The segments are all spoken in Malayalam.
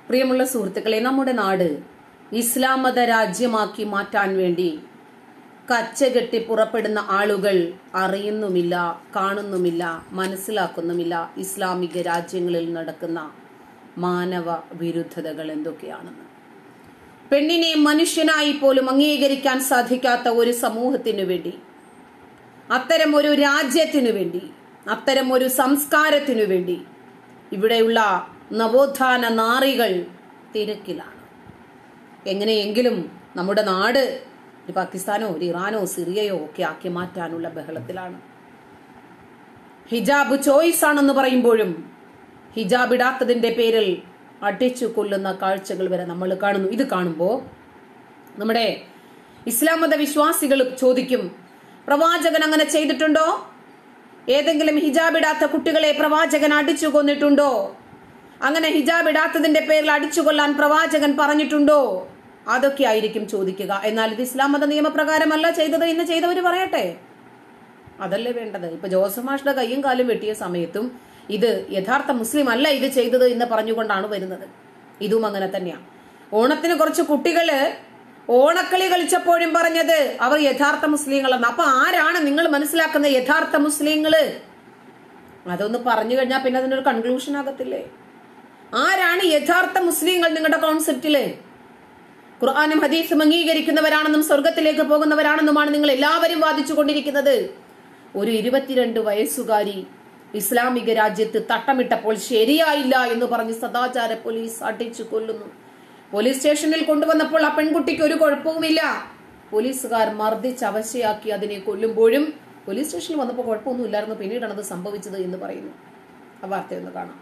പ്രിയമുള്ള സുഹൃത്തുക്കളെ നമ്മുടെ നാട് ഇസ്ലാം മത രാജ്യമാക്കി മാറ്റാൻ വേണ്ടി കച്ചകെട്ടി പുറപ്പെടുന്ന ആളുകൾ അറിയുന്നുമില്ല കാണുന്നുമില്ല മനസ്സിലാക്കുന്നുമില്ല ഇസ്ലാമിക രാജ്യങ്ങളിൽ നടക്കുന്ന മാനവ വിരുദ്ധതകൾ എന്തൊക്കെയാണെന്ന് പെണ്ണിനെ മനുഷ്യനായി പോലും അംഗീകരിക്കാൻ സാധിക്കാത്ത ഒരു സമൂഹത്തിനു വേണ്ടി അത്തരം ഒരു രാജ്യത്തിനു വേണ്ടി അത്തരം ഒരു സംസ്കാരത്തിനു വേണ്ടി ഇവിടെയുള്ള നവോത്ഥാന നാറികൾ തിരക്കിലാണ് എങ്ങനെയെങ്കിലും നമ്മുടെ നാട് ഒരു പാകിസ്ഥാനോ ഒരു ഇറാനോ സിറിയയോ ഒക്കെ ആക്കി മാറ്റാനുള്ള ബഹളത്തിലാണ് ഹിജാബ് ചോയ്സ് ആണെന്ന് പറയുമ്പോഴും ഹിജാബ് ഇടാത്തതിന്റെ പേരിൽ അടിച്ചു കൊല്ലുന്ന കാഴ്ചകൾ വരെ നമ്മൾ കാണുന്നു ഇത് കാണുമ്പോൾ നമ്മുടെ ഇസ്ലാം മത വിശ്വാസികൾ ചോദിക്കും പ്രവാചകൻ അങ്ങനെ ചെയ്തിട്ടുണ്ടോ ഏതെങ്കിലും ഹിജാബ് ഇടാത്ത കുട്ടികളെ പ്രവാചകൻ അടിച്ചു കൊന്നിട്ടുണ്ടോ അങ്ങനെ ഹിജാബ് ഇടാത്തതിന്റെ പേരിൽ അടിച്ചു കൊല്ലാൻ പ്രവാചകൻ പറഞ്ഞിട്ടുണ്ടോ അതൊക്കെ ആയിരിക്കും ചോദിക്കുക എന്നാൽ ഇത് ഇസ്ലാം മത നിയമപ്രകാരമല്ല ചെയ്തത് എന്ന് ചെയ്തവർ പറയട്ടെ അതല്ലേ വേണ്ടത് ഇപ്പൊ ജോസഫ് മാഷ്ടെ കയ്യും കാലും വെട്ടിയ സമയത്തും ഇത് യഥാർത്ഥ മുസ്ലിം അല്ല ഇത് ചെയ്തത് എന്ന് പറഞ്ഞുകൊണ്ടാണ് വരുന്നത് ഇതും അങ്ങനെ തന്നെയാ ഓണത്തിന് കുറച്ച് കുട്ടികള് ഓണക്കളി കളിച്ചപ്പോഴും പറഞ്ഞത് അവർ യഥാർത്ഥ മുസ്ലിങ്ങളെന്ന് അപ്പൊ ആരാണ് നിങ്ങൾ മനസ്സിലാക്കുന്ന യഥാർത്ഥ മുസ്ലിങ്ങള് അതൊന്ന് പറഞ്ഞു കഴിഞ്ഞാൽ പിന്നെ അതിനൊരു കൺക്ലൂഷൻ ആകത്തില്ലേ ആരാണ് യഥാർത്ഥ മുസ്ലിങ്ങൾ നിങ്ങളുടെ കോൺസെപ്റ്റില് ഖുർആാനും ഹദീസും അംഗീകരിക്കുന്നവരാണെന്നും സ്വർഗത്തിലേക്ക് പോകുന്നവരാണെന്നുമാണ് നിങ്ങൾ എല്ലാവരും വാദിച്ചു കൊണ്ടിരിക്കുന്നത് ഒരു ഇരുപത്തിരണ്ട് വയസ്സുകാരി ഇസ്ലാമിക രാജ്യത്ത് തട്ടമിട്ടപ്പോൾ ശരിയായില്ല എന്ന് പറഞ്ഞ് സദാചാര പോലീസ് അടിച്ചു കൊല്ലുന്നു പോലീസ് സ്റ്റേഷനിൽ കൊണ്ടുവന്നപ്പോൾ ആ പെൺകുട്ടിക്ക് ഒരു കുഴപ്പവുമില്ല പോലീസുകാർ മർദ്ദിച്ച് അവശയാക്കി അതിനെ കൊല്ലുമ്പോഴും പോലീസ് സ്റ്റേഷനിൽ വന്നപ്പോൾ കുഴപ്പമൊന്നുമില്ലായിരുന്നു പിന്നീടാണ് അത് സംഭവിച്ചത് എന്ന് പറയുന്നു ആ വാർത്തയൊന്ന് കാണാം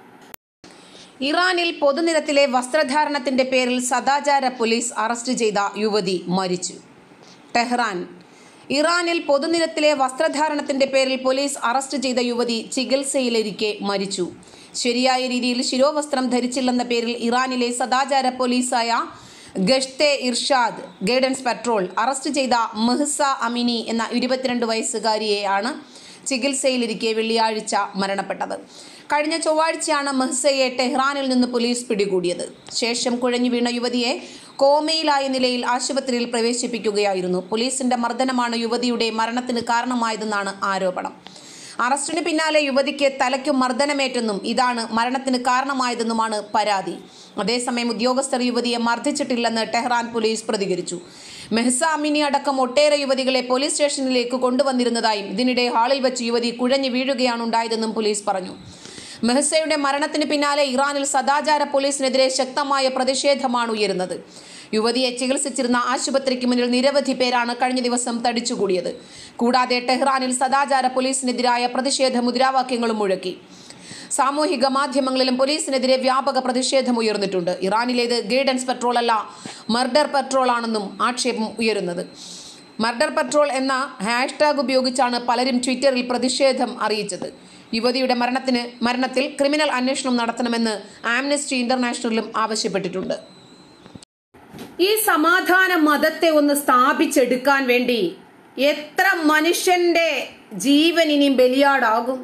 ഇറാനിൽ പൊതുനിരത്തിലെ വസ്ത്രധാരണത്തിന്റെ പേരിൽ സദാചാര പോലീസ് അറസ്റ്റ് ചെയ്ത യുവതി മരിച്ചു ടെഹ്റാൻ ഇറാനിൽ പൊതുനിരത്തിലെ വസ്ത്രധാരണത്തിന്റെ പേരിൽ പോലീസ് അറസ്റ്റ് ചെയ്ത യുവതി ചികിത്സയിലിരിക്കെ മരിച്ചു ശരിയായ രീതിയിൽ ശിരോവസ്ത്രം ധരിച്ചില്ലെന്ന പേരിൽ ഇറാനിലെ സദാചാര പോലീസായ Gashte Irshad guidance patrol arrest ചെയ്ത മെഹ്സ അമിനി എന്ന ഇരുപത്തിരണ്ട് വയസ്സുകാരിയെയാണ് ചികിത്സയിലിരിക്കെ വെള്ളിയാഴ്ച മരണപ്പെട്ടത് കഴിഞ്ഞ ചൊവ്വാഴ്ചയാണ് മെഹ്സയെ ടെഹ്റാനിൽ നിന്ന് പോലീസ് പിടികൂടിയത് ശേഷം കുഴഞ്ഞു വീണ യുവതിയെ കോമയിലായ നിലയിൽ ആശുപത്രിയിൽ പ്രവേശിപ്പിക്കുകയായിരുന്നു പോലീസിന്റെ മർദ്ദനമാണ് യുവതിയുടെ മരണത്തിന് കാരണമായതെന്നാണ് ആരോപണം അറസ്റ്റിന് പിന്നാലെ യുവതിക്ക് തലയ്ക്ക് മർദ്ദനമേറ്റെന്നും ഇതാണ് മരണത്തിന് കാരണമായതെന്നുമാണ് പരാതി അതേസമയം ഉദ്യോഗസ്ഥർ യുവതിയെ മർദ്ദിച്ചിട്ടില്ലെന്ന് ടെഹ്റാൻ പോലീസ് പ്രതികരിച്ചു മെഹ്സ അമിനി അടക്കം ഒട്ടേറെ യുവതികളെ പോലീസ് സ്റ്റേഷനിലേക്ക് കൊണ്ടുവന്നിരുന്നതായും ഇതിനിടെ ഹാളിൽ വെച്ച് യുവതി കുഴഞ്ഞു വീഴുകയാണ് ഉണ്ടായതെന്നും പോലീസ് പറഞ്ഞു മെഹ്സയുടെ മരണത്തിന് പിന്നാലെ ഇറാനിൽ സദാചാര പോലീസിനെതിരെ ശക്തമായ പ്രതിഷേധമാണ് ഉയരുന്നത് യുവതിയെ ചികിത്സിച്ചിരുന്ന ആശുപത്രിക്ക് മുന്നിൽ നിരവധി പേരാണ് കഴിഞ്ഞ ദിവസം തടിച്ചുകൂടിയത് കൂടാതെ ടെഹ്റാനിൽ സദാചാര പോലീസിനെതിരായ പ്രതിഷേധ മുദ്രാവാക്യങ്ങളും മുഴക്കി സാമൂഹിക മാധ്യമങ്ങളിലും പോലീസിനെതിരെ വ്യാപക പ്രതിഷേധം ഉയർന്നിട്ടുണ്ട് ഇറാനിലേത് ഗൈഡൻസ് പെട്രോൾ അല്ല മർഡർ പെട്രോൾ ആണെന്നും ആക്ഷേപം ഉയരുന്നത് മർഡർ പെട്രോൾ എന്ന ഹാഷ്ടാഗ് ഉപയോഗിച്ചാണ് പലരും ട്വിറ്ററിൽ പ്രതിഷേധം അറിയിച്ചത് യുവതിയുടെ മരണത്തിന് മരണത്തിൽ ക്രിമിനൽ അന്വേഷണം നടത്തണമെന്ന് ആംനസ്റ്റി ഇന്റർനാഷണലും ആവശ്യപ്പെട്ടിട്ടുണ്ട് ഈ സമാധാന മതത്തെ ഒന്ന് സ്ഥാപിച്ചെടുക്കാൻ വേണ്ടി എത്ര മനുഷ്യന്റെ ജീവൻ ഇനിയും ബലിയാടാകും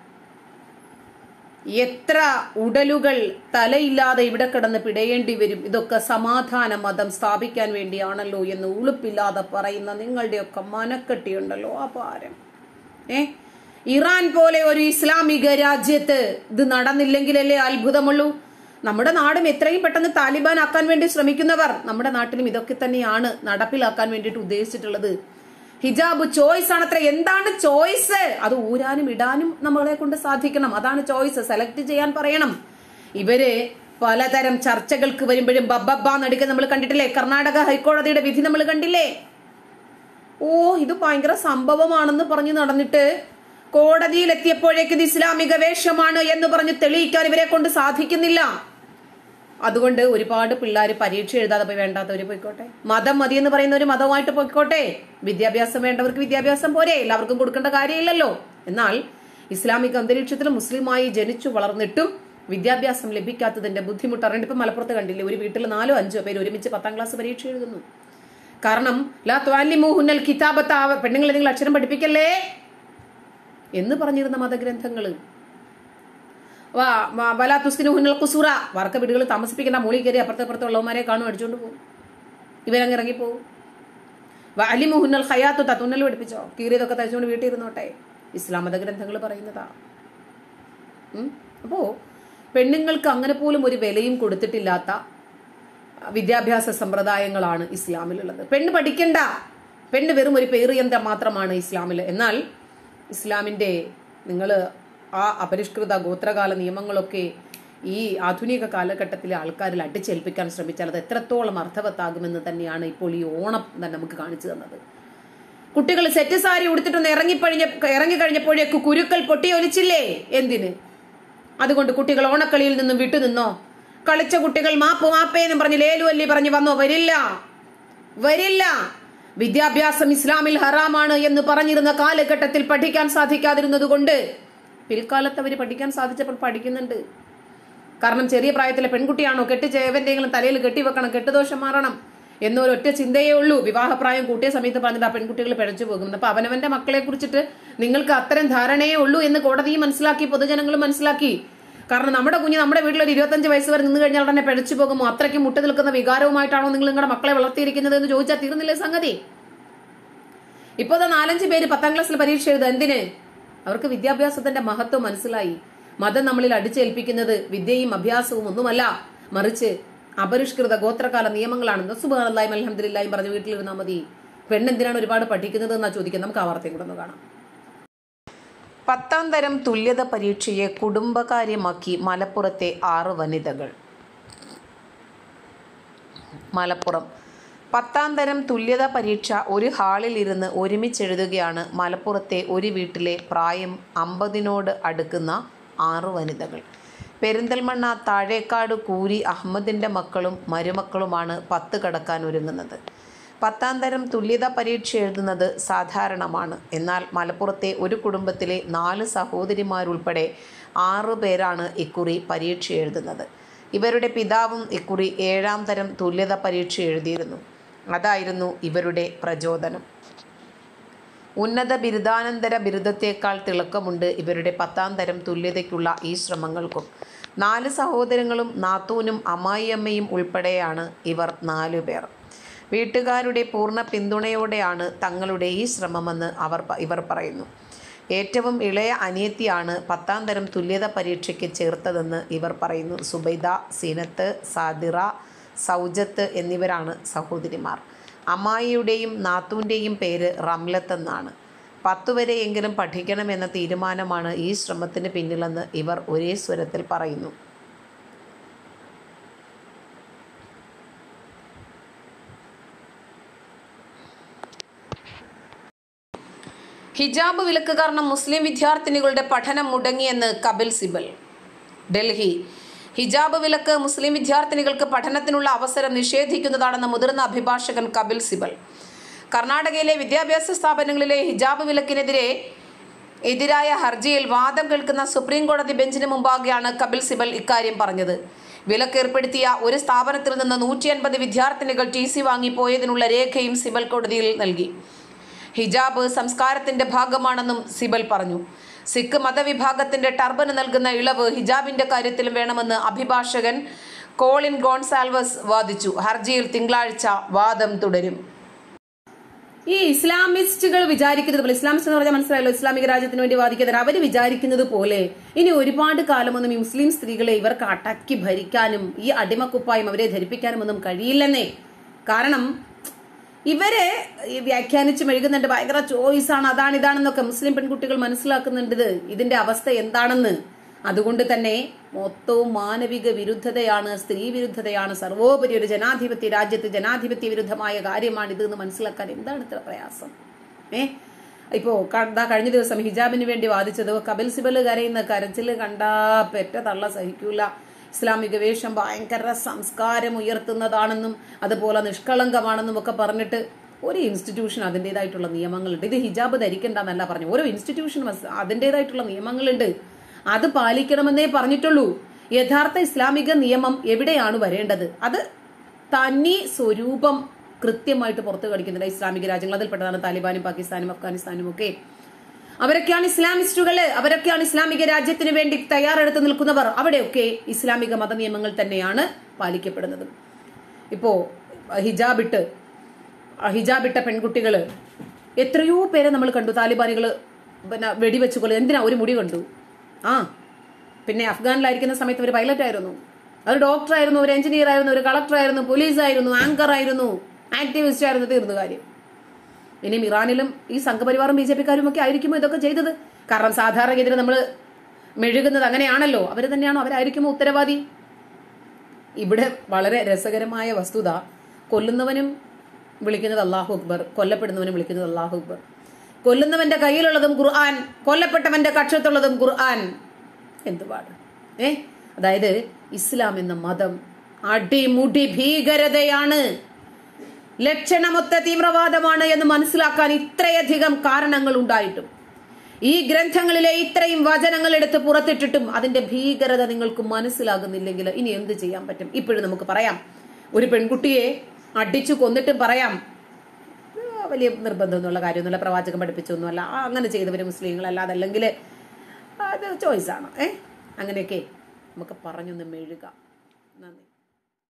എത്ര ഉടലുകൾ തലയില്ലാതെ ഇവിടെ കിടന്ന് പിടയേണ്ടി വരും ഇതൊക്കെ സമാധാന മതം സ്ഥാപിക്കാൻ വേണ്ടിയാണല്ലോ എന്ന് ഉളുപ്പില്ലാതെ പറയുന്ന നിങ്ങളുടെയൊക്കെ മനക്കെട്ടിയുണ്ടല്ലോ ആ പാരം ഏ ഇറാൻ പോലെ ഒരു ഇസ്ലാമിക രാജ്യത്ത് ഇത് നടന്നില്ലെങ്കിലല്ലേ അത്ഭുതമുള്ളൂ നമ്മുടെ നാടും എത്രയും പെട്ടെന്ന് താലിബാൻ ആക്കാൻ വേണ്ടി ശ്രമിക്കുന്നവർ നമ്മുടെ നാട്ടിലും ഇതൊക്കെ തന്നെയാണ് നടപ്പിലാക്കാൻ വേണ്ടിയിട്ട് ഉദ്ദേശിച്ചിട്ടുള്ളത് ഹിജാബ് ചോയ്സ് ആണത്ര എന്താണ് ചോയ്സ് അത് ഊരാനും ഇടാനും നമ്മളെ കൊണ്ട് സാധിക്കണം അതാണ് ചോയ്സ് സെലക്ട് ചെയ്യാൻ പറയണം ഇവര് പലതരം ചർച്ചകൾക്ക് വരുമ്പോഴും ബബ്ബബ്ബ നടുക്ക് നമ്മൾ കണ്ടിട്ടില്ലേ കർണാടക ഹൈക്കോടതിയുടെ വിധി നമ്മൾ കണ്ടില്ലേ ഓ ഇത് ഭയങ്കര സംഭവമാണെന്ന് പറഞ്ഞു നടന്നിട്ട് കോടതിയിൽ എത്തിയപ്പോഴേക്ക് ഇത് ഇസ്ലാമിക വേഷമാണ് എന്ന് പറഞ്ഞ് തെളിയിക്കാൻ ഇവരെ കൊണ്ട് സാധിക്കുന്നില്ല അതുകൊണ്ട് ഒരുപാട് പിള്ളേർ പരീക്ഷ എഴുതാതെ പോയി വേണ്ടാത്തവര് പോയിക്കോട്ടെ മതം മതി എന്ന് പറയുന്ന ഒരു മതമായിട്ട് പോയിക്കോട്ടെ വിദ്യാഭ്യാസം വേണ്ടവർക്ക് വിദ്യാഭ്യാസം പോരെ എല്ലാവർക്കും കൊടുക്കേണ്ട കാര്യമില്ലല്ലോ എന്നാൽ ഇസ്ലാമിക അന്തരീക്ഷത്തിൽ മുസ്ലിമായി ജനിച്ചു വളർന്നിട്ടും വിദ്യാഭ്യാസം ലഭിക്കാത്തതിന്റെ ബുദ്ധിമുട്ട് അറിഞ്ഞിട്ട് ഇപ്പം മലപ്പുറത്ത് കണ്ടില്ലേ ഒരു വീട്ടിൽ നാലോ അഞ്ചോ പേര് ഒരുമിച്ച് പത്താം ക്ലാസ് പരീക്ഷ എഴുതുന്നു കാരണം ലാ ത്വാലിമു ഹുന്നൽ കിതാബത്ത പെണ്ണുങ്ങളെ നിങ്ങൾ അക്ഷരം പഠിപ്പിക്കല്ലേ എന്ന് പറഞ്ഞിരുന്ന മതഗ്രന്ഥങ്ങൾ വലാത്തുസ്കിന് ഹുന്നൽ കുസൂറ വർക്ക വീടുകൾ താമസിപ്പിക്കേണ്ട മൂളി കയറി അപ്പുറത്തെ അപ്പുറത്തെ ഉള്ളവന്മാരെ കാണും അടിച്ചുകൊണ്ട് പോകും ഇവരങ്ങ് ഇറങ്ങിപ്പോവും അലിമു ഹുന്നൽ ഹയാത്തു തത്തുന്നൽ പഠിപ്പിച്ചോ കീറിയതൊക്കെ തയ്ച്ചുകൊണ്ട് വീട്ടിൽ ഇരുന്നോട്ടെ ഇസ്ലാം മത ഗ്രന്ഥങ്ങൾ പറയുന്നതാ ഉം. അപ്പോ പെണ്ണുങ്ങൾക്ക് അങ്ങനെ പോലും ഒരു വിലയും കൊടുത്തിട്ടില്ലാത്ത വിദ്യാഭ്യാസ സമ്പ്രദായങ്ങളാണ് ഇസ്ലാമിലുള്ളത് പെണ്ണ് പഠിക്കണ്ട പെണ്ണ് വെറും ഒരു പേറിയന്ത്രം മാത്രമാണ് ഇസ്ലാമിൽ എന്നാൽ ഇസ്ലാമിന്റെ നിങ്ങൾ ആ അപരിഷ്കൃത ഗോത്രകാല നിയമങ്ങളൊക്കെ ഈ ആധുനിക കാലഘട്ടത്തിലെ ആൾക്കാരിൽ അടിച്ചേൽപ്പിക്കാൻ ശ്രമിച്ചാൽ അത് എത്രത്തോളം അർത്ഥവത്താകുമെന്ന് തന്നെയാണ് ഇപ്പോൾ ഈ ഓണം തന്നെ നമുക്ക് കാണിച്ചു തന്നത് കുട്ടികൾ സെറ്റ് സാരി ഉടുത്തിട്ടൊന്ന് ഇറങ്ങിപ്പഴിഞ്ഞ ഇറങ്ങിക്കഴിഞ്ഞപ്പോഴേക്ക് കുരുക്കൾ പൊട്ടിയൊലിച്ചില്ലേ എന്തിന് അതുകൊണ്ട് കുട്ടികൾ ഓണക്കളിയിൽ നിന്നും വിട്ടുനിന്നോ കളിച്ച കുട്ടികൾ മാപ്പ് മാപ്പേന്നും പറഞ്ഞ് ലേലുവല്ലി പറഞ്ഞ് വന്നോ വരില്ല വരില്ല വിദ്യാഭ്യാസം ഇസ്ലാമിൽ ഹറാമാണ് എന്ന് പറഞ്ഞിരുന്ന കാലഘട്ടത്തിൽ പഠിക്കാൻ സാധിക്കാതിരുന്നത് കൊണ്ട് പിൽക്കാലത്ത് അവർ പഠിക്കാൻ സാധിച്ചപ്പോൾ പഠിക്കുന്നുണ്ട് കാരണം ചെറിയ പ്രായത്തിലെ പെൺകുട്ടിയാണോ കെട്ടിച്ചേവന്റെങ്കിലും തലയിൽ കെട്ടിവെക്കണം കെട്ടുദോഷം മാറണം എന്നൊരൊറ്റ ചിന്തയേ ഉള്ളൂ വിവാഹപ്രായം കൂട്ടിയ സമയത്ത് പറഞ്ഞിട്ട് ആ പെൺകുട്ടികൾ പിഴച്ചു പോകും അപ്പൊ അവനവന്റെ മക്കളെ കുറിച്ചിട്ട് നിങ്ങൾക്ക് അത്തരം ധാരണയേ ഉള്ളൂ എന്ന് കോടതിയും മനസ്സിലാക്കി പൊതുജനങ്ങളും മനസ്സിലാക്കി കാരണം നമ്മുടെ കുഞ്ഞ് നമ്മുടെ വീട്ടിൽ ഒരു ഇരുപത്തഞ്ച് വയസ്സ് വരെ നിന്ന് കഴിഞ്ഞാൽ തന്നെ പിഴച്ചു പോകുമോ അത്രയ്ക്ക് മുട്ടി നിൽക്കുന്ന വികാരവുമായിട്ടാണോ നിങ്ങൾ നിങ്ങളുടെ മക്കളെ വളർത്തിയിരിക്കുന്നത് എന്ന് ചോദിച്ചാൽ തീർന്നില്ലേ സംഗതി ഇപ്പൊ ദാ നാലഞ്ച് പേര് പത്താം ക്ലാസ്സിൽ പരീക്ഷ എഴുതുക എന്തിന് അവർക്ക് വിദ്യാഭ്യാസത്തിന്റെ മഹത്വം മനസ്സിലായി മതം നമ്മളിൽ അടിച്ചേൽപ്പിക്കുന്നത് വിദ്യയും അഭ്യാസവും ഒന്നുമല്ല മറിച്ച് അപരിഷ്കൃത ഗോത്രകാല നിയമങ്ങളാണ് സുബാനല്ലായും അലഹദില്ലായും പറഞ്ഞ് വീട്ടിലിരുന്നാൽ മതി പെണ്ണെന്തിനാണ് ഒരുപാട് പഠിക്കുന്നത് എന്നാ ചോദിക്കുന്നത് നമുക്ക് ആ വാർത്തയും കൂടെ ഒന്ന് കാണാം പത്താം തരം തുല്യത പരീക്ഷയെ കുടുംബകാര്യമാക്കി മലപ്പുറത്തെ ആറ് വനിതകൾ മലപ്പുറം പത്താം തരം തുല്യതാ പരീക്ഷ ഒരു ഹാളിൽ ഇരുന്ന് ഒരുമിച്ചെഴുതുകയാണ് മലപ്പുറത്തെ ഒരു വീട്ടിലെ പ്രായം അമ്പതിനോട് അടുക്കുന്ന ആറ് വനിതകൾ പെരിന്തൽമണ്ണ താഴേക്കാട് കൂരി അഹമ്മദിൻ്റെ മക്കളും മരുമക്കളുമാണ് പത്ത് കടക്കാൻ ഒരുങ്ങുന്നത് പത്താം തരം തുല്യതാ പരീക്ഷ എഴുതുന്നത് സാധാരണമാണ് എന്നാൽ മലപ്പുറത്തെ ഒരു കുടുംബത്തിലെ നാല് സഹോദരിമാരുൾപ്പെടെ ആറു പേരാണ് ഇക്കുറി പരീക്ഷ എഴുതുന്നത് ഇവരുടെ പിതാവും ഇക്കുറി ഏഴാം തരം തുല്യത പരീക്ഷ എഴുതിയിരുന്നു അതായിരുന്നു ഇവരുടെ പ്രചോദനം ഉന്നത ബിരുദാനന്തര ബിരുദത്തേക്കാൾ തിളക്കമുണ്ട് ഇവരുടെ പത്താം തരം തുല്യതയ്ക്കുള്ള ഈ ശ്രമങ്ങൾക്കും നാല് സഹോദരങ്ങളും നാത്തൂനും അമ്മായിയമ്മയും ഉൾപ്പെടെയാണ് ഇവർ നാലു പേർ വീട്ടുകാരുടെ പൂർണ്ണ പിന്തുണയോടെയാണ് തങ്ങളുടെ ഈ ശ്രമമെന്ന് അവർ പ- ഇവർ പറയുന്നു ഏറ്റവും ഇളയ അനിയത്തിയാണ് പത്താം തരം തുല്യത പരീക്ഷയ്ക്ക് ചേർത്തതെന്ന് ഇവർ പറയുന്നു സുബൈദ സീനത്ത് സാദിറ സൗജത്ത് എന്നിവരാണ് സഹോദരിമാർ അമ്മായിയുടെയും നാത്തൂൻ്റെയും പേര് റംലത്ത് എന്നാണ് പത്തു വരെയെങ്കിലും പഠിക്കണമെന്ന തീരുമാനമാണ് ഈ ശ്രമത്തിന് പിന്നിലെന്ന് ഇവർ ഒരേ സ്വരത്തിൽ പറയുന്നു ഹിജാബ് വിലക്ക് കാരണം മുസ്ലിം വിദ്യാർത്ഥിനികളുടെ പഠനം മുടങ്ങിയെന്ന് കപിൽ സിബൽ ഡൽഹി ഹിജാബ് വിലക്ക് മുസ്ലിം വിദ്യാർത്ഥിനികൾക്ക് പഠനത്തിനുള്ള അവസരം നിഷേധിക്കുന്നതാണെന്ന് മുതിർന്ന അഭിഭാഷകൻ കപിൽ സിബൽ കർണാടകയിലെ വിദ്യാഭ്യാസ സ്ഥാപനങ്ങളിലെ ഹിജാബ് വിലക്കിനെതിരെ എതിരായ ഹർജിയിൽ വാദം കേൾക്കുന്ന സുപ്രീം കോടതി ബെഞ്ചിന് മുമ്പാകെയാണ് കപിൽ സിബൽ ഇക്കാര്യം പറഞ്ഞത് വിലക്ക് ഏർപ്പെടുത്തിയ ഒരു സ്ഥാപനത്തിൽ നിന്ന് നൂറ്റി അൻപത് വിദ്യാർത്ഥിനികൾ ടി സി വാങ്ങിപ്പോയതിനുള്ള രേഖയും സിബൽ കോടതിയിൽ നൽകി ഹിജാബ് സംസ്കാരത്തിന്റെ ഭാഗമാണെന്നും സിബൽ പറഞ്ഞു സിഖ് മതവിഭാഗത്തിന്റെ ടർബന് നൽകുന്ന ഇളവ് ഹിജാബിന്റെ കാര്യത്തിലും വേണമെന്ന് അഭിഭാഷകൻ കോളിൻ ഗോൺസാൽവസ് വാദിച്ചു ഹർജിയിൽ തിങ്കളാഴ്ച വാദം തുടരും ഈ ഇസ്ലാമിസ്റ്റുകൾ വിചാരിക്കുന്നത് പോലെ ഇസ്ലാമിസ്റ്റ് എന്ന് പറഞ്ഞാൽ മനസ്സിലായല്ലോ ഇസ്ലാമിക രാജ്യത്തിന് വേണ്ടി വാദിക്കുന്നത് അവർ വിചാരിക്കുന്നത് പോലെ ഇനി ഒരുപാട് കാലമൊന്നും ഈ മുസ്ലിം സ്ത്രീകളെ ഇവർക്ക് അടക്കി ഭരിക്കാനും ഈ അടിമക്കുപ്പായും അവരെ ധരിപ്പിക്കാനും ഒന്നും കഴിയില്ലെന്നേ കാരണം ഇവരെ ഈ വ്യാഖ്യാനിച്ച് മെഴുകുന്നുണ്ട് ഭയങ്കര ചോയ്സ് ആണ് അതാണ് ഇതാണെന്നൊക്കെ മുസ്ലിം പെൺകുട്ടികൾ മനസ്സിലാക്കുന്നുണ്ട് ഇത് ഇതിന്റെ അവസ്ഥ എന്താണെന്ന് അതുകൊണ്ട് തന്നെ മൊത്തവും മാനവിക വിരുദ്ധതയാണ് സ്ത്രീ വിരുദ്ധതയാണ് സർവോപരി ഒരു ജനാധിപത്യ രാജ്യത്ത് ജനാധിപത്യ വിരുദ്ധമായ കാര്യമാണ് ഇത് എന്ന് മനസ്സിലാക്കാൻ എന്താണ് ഇത്ര പ്രയാസം ഏ ഇപ്പോ കണ്ടാ കഴിഞ്ഞ ദിവസം ഹിജാബിന് വേണ്ടി വാദിച്ചത് കപിൽ സിബൽ കരയുന്ന കരച്ചില് കണ്ടാ പെറ്റ തള്ള സഹിക്കൂല ഇസ്ലാമിക വേഷം ഭയങ്കര സംസ്കാരം ഉയർത്തുന്നതാണെന്നും അതുപോലെ നിഷ്കളങ്കമാണെന്നും ഒക്കെ പറഞ്ഞിട്ട് ഒരു ഇൻസ്റ്റിറ്റ്യൂഷൻ അതിൻ്റെതായിട്ടുള്ള നിയമങ്ങളുണ്ട് ഇത് ഹിജാബ് ധരിക്കണ്ടെന്നല്ല പറഞ്ഞു ഓരോ ഇൻസ്റ്റിറ്റ്യൂഷൻ അതിൻ്റെതായിട്ടുള്ള നിയമങ്ങളുണ്ട് അത് പാലിക്കണമെന്നേ പറഞ്ഞിട്ടുള്ളൂ യഥാർത്ഥ ഇസ്ലാമിക നിയമം എവിടെയാണ് വരേണ്ടത് അത് തനി സ്വരൂപം കൃത്യമായിട്ട് പുറത്തു കടിക്കുന്നില്ല ഇസ്ലാമിക രാജ്യങ്ങൾ അതിൽപ്പെട്ടതാണ് താലിബാനും പാകിസ്ഥാനും അഫ്ഗാനിസ്ഥാനും ഒക്കെ അവരൊക്കെയാണ് ഇസ്ലാമിസ്റ്റുകള് അവരൊക്കെയാണ് ഇസ്ലാമിക രാജ്യത്തിന് വേണ്ടി തയ്യാറെടുത്ത് നിൽക്കുന്നവർ അവിടെയൊക്കെ ഇസ്ലാമിക മതനിയമങ്ങൾ തന്നെയാണ് പാലിക്കപ്പെടുന്നത് ഇപ്പോ ഹിജാബിട്ട് ഹിജാബിട്ട പെൺകുട്ടികള് എത്രയോ പേരെ നമ്മൾ കണ്ടു താലിബാനികൾ പിന്നെ വെടിവെച്ച് കൊല്ലുന്നത് എന്തിനാ ഒരു മുടി കണ്ടു ആ പിന്നെ അഫ്ഗാനിലായിരിക്കുന്ന സമയത്ത് ഒരു പൈലറ്റ് ആയിരുന്നു ഒരു ഡോക്ടർ ആയിരുന്നു ഒരു എഞ്ചിനീയർ ആയിരുന്നു ഒരു കളക്ടർ ആയിരുന്നു പോലീസ് ആയിരുന്നു ആങ്കർ ആയിരുന്നു ആക്ടിവിസ്റ്റ് ആയിരുന്നു തീർന്നു കാര്യം ഇനിയും ഇറാനിലും ഈ സംഘപരിവാറും ബി ജെ പിക്കാരും ഒക്കെ ആയിരിക്കുമോ ഇതൊക്കെ ചെയ്തത് കാരണം സാധാരണഗതിയിൽ നമ്മൾ മെഴുകുന്നത് അങ്ങനെയാണല്ലോ അവർ തന്നെയാണോ അവരായിരിക്കുമോ ഉത്തരവാദി ഇവിടെ വളരെ രസകരമായ വസ്തുത കൊല്ലുന്നവനും വിളിക്കുന്നത് അള്ളാഹു അക്ബർ കൊല്ലപ്പെടുന്നവനും വിളിക്കുന്നത് അള്ളാഹു അക്ബർ കൊല്ലുന്നവന്റെ കയ്യിലുള്ളതും ഖുർആൻ കൊല്ലപ്പെട്ടവന്റെ കക്ഷത്തുള്ളതും ഖുർആൻ എന്തുപാട് ഏ അതായത് ഇസ്ലാം എന്ന മതം അടിമുടി ഭീകരതയാണ് ലക്ഷണമൊത്ത തീവ്രവാദമാണ് എന്ന് മനസ്സിലാക്കാൻ ഇത്രയധികം കാരണങ്ങൾ ഉണ്ടായിട്ടും ഈ ഗ്രന്ഥങ്ങളിലെ ഇത്രയും വചനങ്ങൾ എടുത്ത് പുറത്തിട്ടിട്ടും അതിന്റെ ഭീകരത നിങ്ങൾക്ക് മനസ്സിലാകുന്നില്ലെങ്കിൽ ഇനി എന്ത് ചെയ്യാൻ പറ്റും ഇപ്പോഴും നമുക്ക് പറയാം ഒരു പെൺകുട്ടിയെ അടിച്ചു കൊന്നിട്ടും പറയാം ആ, വലിയ നിർബന്ധമൊന്നുമുള്ള കാര്യമൊന്നുമില്ല പ്രവാചകൻ പഠിപ്പിച്ചൊന്നുമല്ല ആ, അങ്ങനെ ചെയ്തവര് മുസ്ലിങ്ങളല്ല അതല്ലെങ്കിൽ അത് ചോയ്സാണ് ഏ അങ്ങനെയൊക്കെ നമുക്ക് പറഞ്ഞൊന്ന് മെഴുക നന്ദി